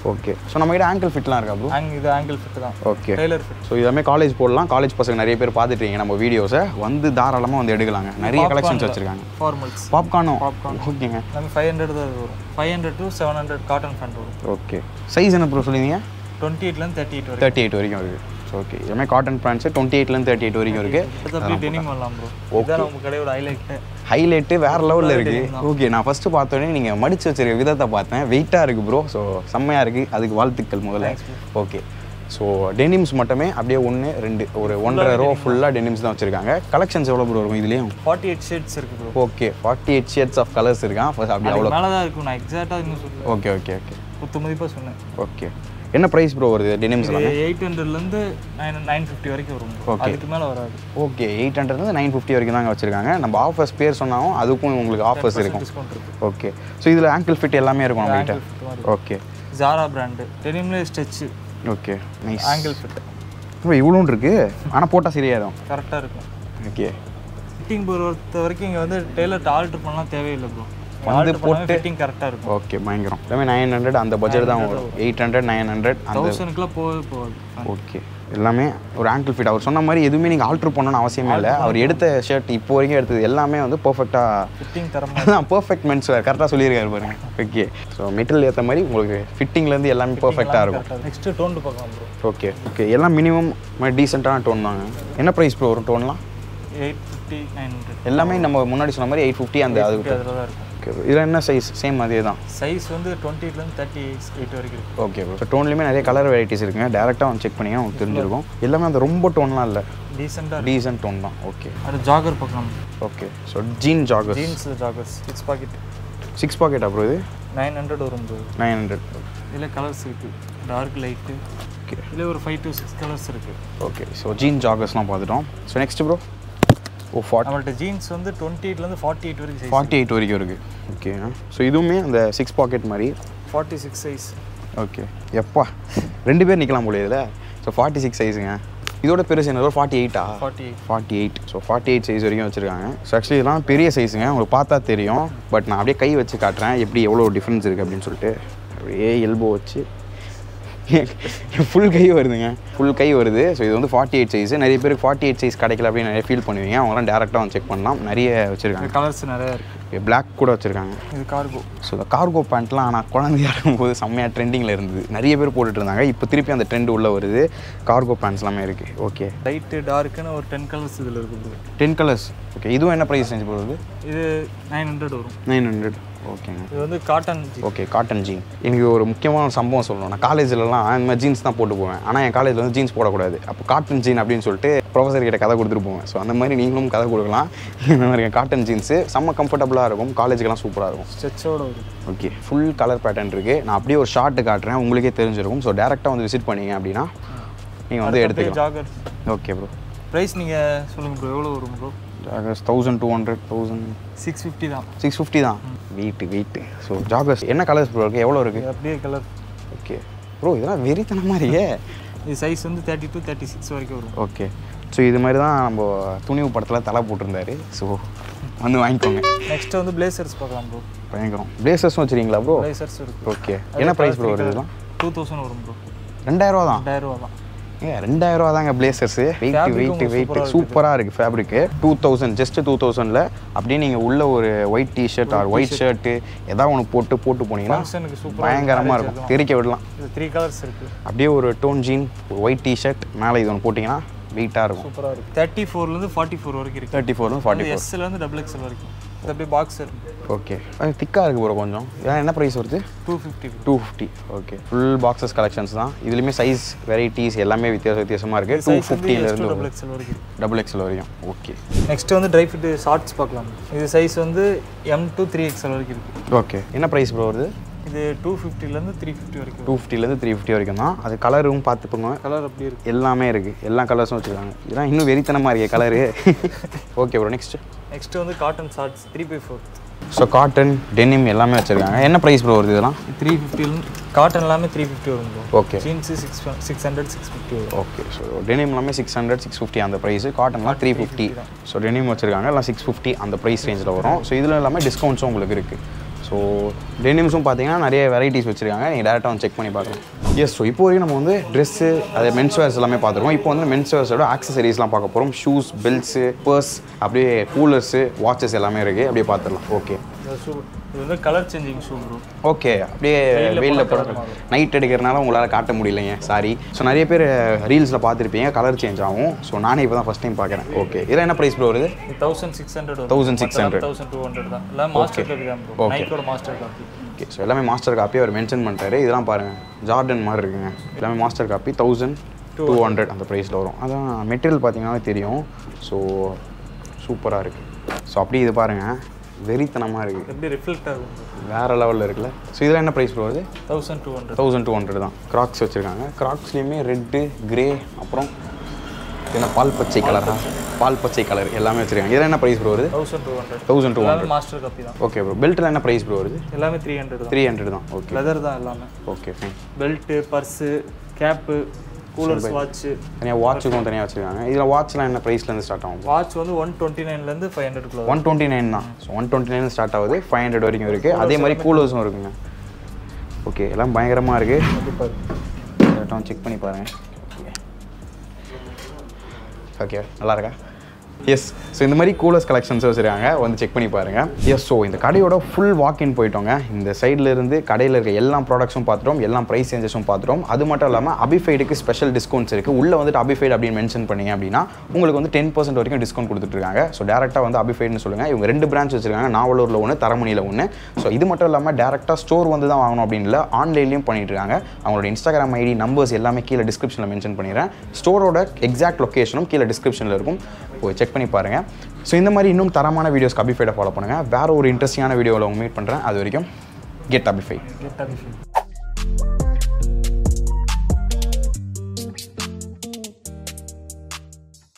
ஓகே ஸோ நம்மகிட்ட ஆங்கிள் ஃபிட்லாம் இருக்கா ப்ரோ ஆங் இது ஆங்கிள் ஃபிட் தான் ஓகே டெய்லர் ஃபிட் ஸோ இதெல்லாமே காலேஜ் போடலாம் காலேஜ் பசங்க நிறைய பேர் பார்த்துட்டீங்க நம்ம வீடியோஸை வந்து தாராளமாக வந்து எடுக்கலாங்க நிறைய கலெக்ஷன்ஸ் வச்சுருக்காங்க ஃபார்மல்ஸ் பாப்கார்னும் Popcorn. ஓகேங்க எல்லாமே ஃபைவ் ஹண்ட்ரட் தான் இது வரும் five hundred to seven hundred cotton pant வரும் ஓகே சைஸ் என்ன ப்ரோ சொல்லுவீங்க டுவெண்ட்டி எயிட்லேருந்து தேர்ட்டி எயிட் வரைக்கும் தேர்ட்டி எயிட் வரைக்கும் இருக்குது ஸோ ஓகே எல்லாமே காட்டன் பேண்ட்ஸு டுவெண்ட்டி எயிட்லேருந்து தேர்ட்டி எயிட் வரைக்கும் இருக்குது அது அப்படியே டெனிம் வரலாம் ப்ரோ இதுதான் நம்ம கடையோட ஹைலைட்டு ஹைலைட்டு வேறு லெவலில் இருக்குது ஓகே நான் ஃபஸ்ட்டு பார்த்தோன்னே நீங்கள் மடிச்சு வச்சிருக்க விதத்தை பார்த்தேன் வெயிட்டாக இருக்குது ப்ரோ ஸோ செம்மையாக இருக்குது அதுக்கு வாழ்த்துக்கள் முதல்ல ஓகே ஸோ டெனிம்ஸ் மட்டுமே அப்படியே ஒன்று ரெண்டு ஒரு ஒன்றரை ரோ ஃபுல்லாக டெனிம்ஸ் தான் வச்சுருக்காங்க கலெக்ஷன்ஸ் எவ்வளோ ப்ரோ இருக்கும் இதுலேயும் ஃபார்ட்டி எயிட் ஷேட்ஸ் இருக்கு bro okay forty eight shades of colours இருக்கான் ஃபர்ஸ்ட் அப்படி அவ்வளோ மேலே தான் இருக்கும் நான் எக்ஸாக்டாக இன்னும் சொல்லுவேன் ஓகே ஓகே ஓகே குத்து மதிப்பாக சொன்னேன் ஓகே என்ன ப்ரைஸ் ப்ரோ வருது டெனிம்ஸ் எல்லாமே எயிட் ஹண்ட்ரட்லேருந்து நைன் நைன் ஃபிஃப்டி வரைக்கும் வரும் bro. Okay. அதுக்கு மேலே வராது ஓகே எயிட் ஹண்ட்ரட்லேருந்து நைன் ஃபிஃப்டி வரைக்கும் தாங்க வச்சுருக்காங்க நம்ம ஆஃபர்ஸ் பேர் சொன்னாலும் அதுக்கும் உங்களுக்கு ஆஃபர்ஸ் இருக்கும் டிஸ்கவுண்ட் இருக்கு ஓகே ஸோ இதில் ஆங்கிள் ஃபிட் எல்லாமே இருக்கும் நம்மகிட்ட Ankle fit மாதிரி. ஓகே ஜாரா பிராண்டு டெனிம்லேயே stretch okay nice ankle fit இப்போ இவ்வளோ இருக்கு ஆனால் போட்டால் சரியாயிடும் கரெக்டாக இருக்கும் ஓகே ஃபிட்டிங் பொறுத்த வரைக்கும் இங்கே வந்து டெய்லர் ஆல்ட்ரு பண்ணலாம் தேவையில்லை ப்ரோ வந்து வந்து போட்டு போட்டு- ஃபிட்டிங் கரெக்டாக இருக்கும் ஓகே பயங்கரம் எல்லாமே நைன் ஹண்ட்ரட் அந்த பட்ஜெட் தான் வரும் எயிட் ஹண்ட்ரட் நைன் ஹண்ட்ரட் அந்த தௌசண்ட்க்குலாம் போகவே போகாது ஓகே எல்லாமே ஒரு ஆங்கிள் ஃபிட் அவர் சொன்ன மாதிரி எதுவுமே நீங்கள் ஆல்ட்ரு பண்ணணும்னு அவசியமே இல்லை அவர் எடுத்த ஷர்ட் இப்போ வரைக்கும் எடுத்தது எல்லாமே வந்து பர்ஃபெக்டாக ஃபிட்டிங் தரமாக அதான் பர்ஃபெக்ட் மென்ஸ் வேர் கரெக்டாக சொல்லியிருக்காரு பாருங்க ஓகே ஸோ மெட்டீரியல் ஏற்ற மாதிரி உங்களுக்கு ஃபிட்டிங்லேருந்து எல்லாமே பர்ஃபெக்டாக இருக்கும் நெக்ஸ்ட்டு டோன்டு பார்க்கலாம் ப்ரோ ஓகே ஓகே எல்லாம் மினிமம் டீசெண்டான டோன் தாங்க என்ன ப்ரைஸ் ப்ரோ வரும் டோன்லாம் எயிட் ஃபிஃப்டி நைன் ஹண்ட்ரட் எல்லாமே நம்ம முன்னாடி சொன்ன மாதிரி எயிட் ஃபிஃப்டி அந்த அது அதில் தான் இருக்கும் ஓகே இதில் என்ன சைஸ் சேம் அதே தான் சைஸ் வந்து டுவெண்ட்டிலேருந்து தேர்ட்டி எயிட் வரைக்கும் இருக்கு ஓகே ப்ரோ டோன்லேயுமே நிறைய கலர் வெரைட்டிஸ் இருக்குங்க டேரெக்டாக வந்து செக் பண்ணிங்கன்னா உங்களுக்கு தெரிஞ்சிருக்கும் எல்லாமே அந்த ரொம்ப டோன்லாம் இல்லை டீசெண்டாக டீசென்ட் டோன் தான் ஓகே அது ஜாகர் பார்க்கலாம் okay so jean joggers jeans joggers six pocket six பாக்கெட்டா ப்ரோ இது நைன் ஹண்ட்ரட் வரும் ப்ரோ நைன் ஹண்ட்ரட் இதில் கலர்ஸ் இருக்குது டார்க் லைட்டு ஓகே இதில் ஒரு ஃபைவ் டு சிக்ஸ் கலர்ஸ் இருக்குது ஓகே ஸோ ஜீன் ஜாகர்ஸ்லாம் பார்த்துட்டோம் so next bro oh forty நம்மள்ட்ட ஜீன்ஸ் வந்து டுவெண்ட்டி எயிட்லேருந்து ஃபார்ட்டி எயிட் வரைக்கும் சைஸ் ஃபார்ட்டி எயிட் வரைக்கும் இருக்குது ஓகே ஸோ இதுவுமே அந்த சிக்ஸ் பாக்கெட் மாதிரி ஃபார்ட்டி சிக்ஸ் சைஸ் ஓகே எப்பா ரெண்டு பேர் நிற்கலாம் போல இதில் ஸோ ஃபார்ட்டி சிக்ஸ் சைஸுங்க இதோட பெருசு என்ன ஃபார்ட்டி எயிட்டா forty eight forty eight so forty eight size வரைக்கும் வச்சுருக்காங்க ஸோ ஆக்சுவலி இதெல்லாம் பெரிய சைஸுங்க உங்களுக்கு பார்த்தா தெரியும் பட் நான் அப்படியே கை வச்சு காட்டுறேன் எப்படி எவ்வளோ டிஃப்ரென்ஸ் இருக்குது அப்படின்னு சொல்லிட்டு அப்படியே எல்போ வச்சு ஃபுல் கை வருதுங்க ஃபுல் கை வருது ஸோ இது வந்து ஃபார்ட்டி எயிட் சைஸ் நிறைய பேருக்கு ஃபார்ட்டி எயிட் சைஸ் கிடைக்கல அப்படின்னு நிறைய ஃபீல் பண்ணுவீங்க அவங்களாம் டேரெக்டாக வந்து செக் பண்ணலாம் நிறைய வச்சுருக்காங்க கலர்ஸ் நிறையா இருக்குது பிளாக் கூட வச்சுருக்காங்க இது கார்கோ ஸோ இந்த கார்கோ பேண்ட்லாம் நான் குழந்தையா இருக்கும்போது செம்மையாக ட்ரெண்டிங்கில் இருந்தது நிறைய பேர் போட்டுட்டு இருந்தாங்க இப்போ திருப்பி அந்த ட்ரெண்ட் உள்ளே வருது கார்கோ பேண்ட்ஸ் எல்லாமே இருக்குது ஓகே லைட்டு டார்க்குன்னு ஒரு டென் கலர்ஸ் இதில் இருக்குது டென் கலர்ஸ் ஓகே இதுவும் என்ன ப்ரைஸ் ரேஞ்ச் போகுது இது நைன் ஹண்ட்ரட் வரும் நைன் ஹண்ட்ரட் ஓகேங்க இது வந்து காட்டன் ஓகே காட்டன் ஜீன் எனக்கு ஒரு முக்கியமான ஒரு சம்பவம் சொல்லணும் நான் காலேஜ்லலாம் இந்த மாதிரி ஜீன்ஸ் தான் போட்டு போவேன் ஆனால் என் காலேஜில் வந்து ஜீன்ஸ் போடக்கூடாது அப்போ காட்டன் ஜீன் அப்படின்னு சொல்லிட்டு ப்ரொஃபஸர் கிட்ட கதை கொடுத்துட்டு போவேன் ஸோ அந்த மாதிரி நீங்களும் கதை கொடுக்கலாம் இந்த மாதிரி காட்டன் ஜீன்ஸு செம்ம கம்ஃபர்டபுளாக இருக்கும் காலேஜுக்கெல்லாம் சூப்பராக இருக்கும் ஸ்ட்ரெச்சோட வரும் ஓகே ஃபுல் கலர் பேட்டர்ன் இருக்குது நான் அப்படியே ஒரு ஷார்ட்டு காட்டுறேன் உங்களுக்கே தெரிஞ்சிருக்கும் ஸோ டேரெக்டாக வந்து விசிட் பண்ணீங்க அப்படின்னா நீங்கள் வந்து எடுத்துக்கலாம் ஜாகர் ஓகே ப்ரோ ப்ரைஸ் நீங்கள் சொல்லுங்கள் ப்ரோ எவ்வளோ வரும் bro joggers thousand two hundred thousand six fifty தான் சிக்ஸ் ஃபிஃப்டி தான் வெயிட்டு வெயிட்டு ஸோ ஜாகர்ஸ் என்ன கலர்ஸ் ப்ரோ இருக்குது எவ்வளோ இருக்குது இது அப்படியே கலர் ஓகே ப்ரோ இதெல்லாம் வெறித்தனமாக இருக்கே இது சைஸ் வந்து தேர்ட்டி டு தேர்ட்டி சிக்ஸ் வரைக்கும் வரும் ஓகே ஸோ இது மாதிரி தான் நம்ம துணிவு படத்தில் தலை போட்டிருந்தாரு ஸோ வந்து வாங்கிக்கோங்க நெக்ஸ்ட் வந்து பிளேசர்ஸ் பார்க்கலாம் ப்ரோ பயங்கரம் பிளேசர்ஸும் வச்சுருக்கீங்களா ப்ரோ பிளேசர்ஸ் இருக்கு ஓகே என்ன ப்ரைஸ் ப்ரோ வருது இதெல்லாம் டூ தௌசண்ட் வரும் ப்ரோ ரெண்டாயிரரூவா தான் ரெண்டாயிரம் ரூபா தான் ஏன் ரெண்டாயிரம் ரூபா தாங்க பிளேசர்ஸு வெயிட் Fabric வெயிட் உங்களுக்கு வெயிட் சூப்பரா சூப்பராக இருக்குது fabric two thousand just two தௌசண்டில் அப்படியே நீங்கள் உள்ள ஒரு white t-shirt or white shirt ஏதாவது ஒன்று போட்டு போட்டு போனீங்கன்னா ஃபங்க்ஷனுக்கு சூப்பராக பயங்கரமாக இருக்கும் தெரிக்க விடலாம் இது த்ரீ கலர்ஸ் இருக்கு அப்படியே ஒரு டோன் ஜீன் ஒரு ஒயிட் டிஷர்ட் மேலே இது ஒன்று போட்டிங்கன்னா வெயிட்டாக இருக்கும் சூப்பராக இருக்கு தேர்ட்டி ஃபோர்லேருந்து ஃபார்ட்டி ஃபோர் வரைக்கும் இருக்கு தேர்ட்டி ஃபோர்லேருந்து ஃபார்ட்டி ஃபோர் எஸ்லேருந்து டபுள் எக்ஸ்எல் வரைக்கும் இது அப்படியே பாக்ஸர் ஓகே அது திக்காக இருக்குது ப்ரோ கொஞ்சம் ஏன் என்ன ப்ரைஸ் வருது two fifty two fifty okay full boxes collections தான் இதுலேயுமே சைஸ் வெரைட்டிஸ் எல்லாமே வித்தியாச வித்தியாசமாக இருக்குது டூ ஃபிஃப்டிலேருந்து டபுள் எக்ஸ்எல் வரைக்கும் இருக்கு டபுள் எக்ஸல் வரையும் ஓகே நெக்ஸ்ட் வந்து ட்ரை ஃபிட் ஷார்ட்ஸ் பார்க்கலாம் இது சைஸ் வந்து எம் டு த்ரீ எக்ஸ்எல் வரைக்கும் இருக்கு ஓகே என்ன ப்ரைஸ் ப்ரோ வருது இது டூ ஃபிஃப்டிலேருந்து த்ரீ ஃபிஃப்டி வரைக்கும் டூ ஃபிஃப்டிலேருந்து த்ரீ ஃபிஃப்டி வரைக்கும் தான் அது கலரும் பார்த்துப்போங்க கலர் அப்படியே இருக்கு எல்லாமே இருக்குது எல்லா கலர்ஸும் வச்சுருக்காங்க இதெல்லாம் இன்னும் வெறித்தனமாக இருக்கே colour okay bro next next வந்து cotton shorts three by four so cotton denim எல்லாமே வச்சுருக்காங்க என்ன ப்ரைஸ் ப்ரோ வருது இதெல்லாம் த்ரீ ஃபிஃப்டிலேருந்து காட்டன் எல்லாமே த்ரீ ஃபிஃப்டி வரும் bro okay jeans six six hundred six fifty வரும் ஓகே ஸோ டெனிம் எல்லாமே சிக்ஸ் ஹண்ட்ரட் சிக்ஸ் ஃபிஃப்டி அந்த ப்ரைஸ் காட்டன்லாம் த்ரீ ஃபிஃப்டி ஸோ டெனிம் வச்சுருக்காங்க எல்லாம் சிக்ஸ் ஃபிஃப்டி அந்த ப்ரைஸ் ரேஞ்சில் வரும் ஸோ இதில் எல்லாமே டிஸ்கவுண்ட்ஸும் உங்களுக்கு இருக்குது ஸோ ஸோ டெனிம்ஸும் பார்த்தீங்கன்னா நிறைய வெரைட்டிஸ் வச்சுருக்காங்க நீங்கள் டேரெக்டாக வந்து செக் பண்ணி பார்க்கலாம் எஸ் ஸோ இப்போ வரைக்கும் நம்ம வந்து ட்ரெஸ்ஸு அது மென்ஸ் வேர்ஸ் எல்லாமே பார்த்துருக்கோம் இப்போ வந்து மென்ஸ் வேர்ஸோட ஆக்சசரிஸ்லாம் பார்க்க போகிறோம் ஷூஸ் பெல்ட்ஸு பர்ஸ் அப்படியே கூலர்ஸு வாட்சஸ் எல்லாமே இருக்குது அப்படியே பார்த்துடலாம் ஓகே இந்த ஷூ இது வந்து colour changing shoe bro okay அப்படியே வெயிலில் போட நைட் எடுக்கிறனால உங்களால் காட்ட முடியலைங்க சாரி ஸோ நிறைய பேர் ரீல்ஸில் பார்த்துருப்பீங்க கலர் சேஞ்ச் ஆகும் ஸோ நானே இப்போ தான் ஃபஸ்ட் டைம் பார்க்குறேன் ஓகே இதெல்லாம் என்ன ப்ரைஸ் ப்ரோ வருது thousand six hundred 1600. Thousand two hundred தான் எல்லாம் மாஸ்டர் காப்பி தான் ப்ரோ Okay. நைக்கோட மாஸ்டர் காப்பி ஓகே ஸோ எல்லாமே மாஸ்டர் காப்பி அவர் மென்ஷன் பண்ணிட்டாரு இதெல்லாம் பாருங்கள் ஜார்டன் மாதிரி இருக்குங்க எல்லாமே master copy thousand two hundred அந்த ப்ரைஸில் வரும் அதான் மெட்டீரியல் பார்த்தீங்கன்னா தெரியும் ஸோ சூப்பராக இருக்குது ஸோ அப்படியே இது பாருங்கள் வெறித்தனமாக இருக்குது எப்படி ரிஃப்ளெக்ட் ஆகும் வேறு லெவலில் இருக்குல்ல ஸோ இதெல்லாம் என்ன ப்ரைஸ் வருது thousand two hundred thousand two hundred தான் கிராக்ஸ் வச்சுருக்காங்க கிராக்ஸ்லேயுமே ரெட்டு கிரே அப்புறம் என்ன பால் பச்சை கலரா பால் பச்சை கலர் எல்லாமே வச்சுருக்காங்க இதெல்லாம் என்ன ப்ரைஸ் ப்ரோ வருது thousand two hundred thousand two எல்லாமே ஹண்ட்ரட் மாஸ்டர் காப்பி தான் ஓகே ப்ரோ பெல்ட்டில் என்ன ப்ரைஸ் ப்ரோ வருது எல்லாமே த்ரீ ஹண்ட்ரட் தான் த்ரீ ஹண்ட்ரட் தான் ஓகே லெதர் தான் எல்லாமே okay fine belt purse cap coolers watch தனியாக வாட்சுக்கும் தனியாக வச்சுருக்காங்க இதில் வாட்ச்லாம் என்ன ப்ரைஸ்லேருந்து ஸ்டார்ட் ஆகும் வாட்ச் வந்து ஒன் டுவெண்ட்டி நைன்லேருந்து ஃபைவ் ஹண்ட்ரட்குள்ள ஒன் டுவெண்ட்டி நைன் தான் so one twenty nine start ஆகுது ஃபைவ் ஹண்ட்ரட் வரைக்கும் இருக்குது அதே மாதிரி கூலர்ஸும் இருக்குங்க ஓகே எல்லாம் பயங்கரமாக இருக்குது கரெக்டாக செக் பண்ணி பாருங்கள் ஓகே நல்லா இருக்கா எஸ் ஸோ இந்த மாதிரி கூலர்ஸ் கலெக்ஷன்ஸ் வச்சுருக்காங்க வந்து செக் பண்ணி பாருங்கள் எஸ் ஸோ இந்த கடையோட ஃபுல் வாக்கின் போயிட்டோங்க இந்த சைடில் இருந்து கடையில் இருக்க எல்லா ப்ராடக்ட்ஸும் பார்த்துட்டோம் எல்லா ப்ரைஸ் சேஞ்சஸும் பார்த்துட்டோம் அது மட்டும் இல்லாமல் அபிஃபைடுக்கு ஸ்பெஷல் டிஸ்கவுண்ட்ஸ் இருக்குது உள்ளே வந்துட்டு அபிஃபைடு அப்படின்னு மென்ஷன் பண்ணீங்க அப்படின்னா உங்களுக்கு வந்து டென் பர்சன்ட் வரைக்கும் டிஸ்கவுண்ட் கொடுத்துட்ருக்காங்க ஸோ டேரெக்டாக வந்து அபிஃபைடுன்னு சொல்லுங்கள் இவங்க ரெண்டு பிரான்ச் வச்சிருக்காங்க நாவலூரில் ஒன்று தரமணியில் ஒன்று ஸோ இது மட்டும் இல்லாமல் டேரெக்டாக ஸ்டோர் வந்து தான் வாங்கணும் அப்படின்னு இல்லை ஆன்லைன்லேயும் பண்ணிட்டு இருக்காங்க அவங்களோட இன்ஸ்டாகிராம் ஐடி நம்பர்ஸ் எல்லாமே கீழே டிஸ்கிரிப்ஷனில் மென்ஷன் பண்ணிடுறேன் ஸ்டோரோட எக்ஸாக்ட் லொக்கேஷனும் கீழே டிஸ்கிரிப்ஷனில் இருக்கும் போய் செக் பண்ணி பாருங்கள் ஸோ இந்த மாதிரி இன்னும் தரமான வீடியோஸ்க்கு அபிஃபைடை ஃபாலோ பண்ணுங்கள் வேறு ஒரு இன்ட்ரெஸ்டிங்கான வீடியோவில் உங்க மீட் பண்ணுறேன் அது வரைக்கும் கெட் அபிஃபை கெட் அபிஷேக்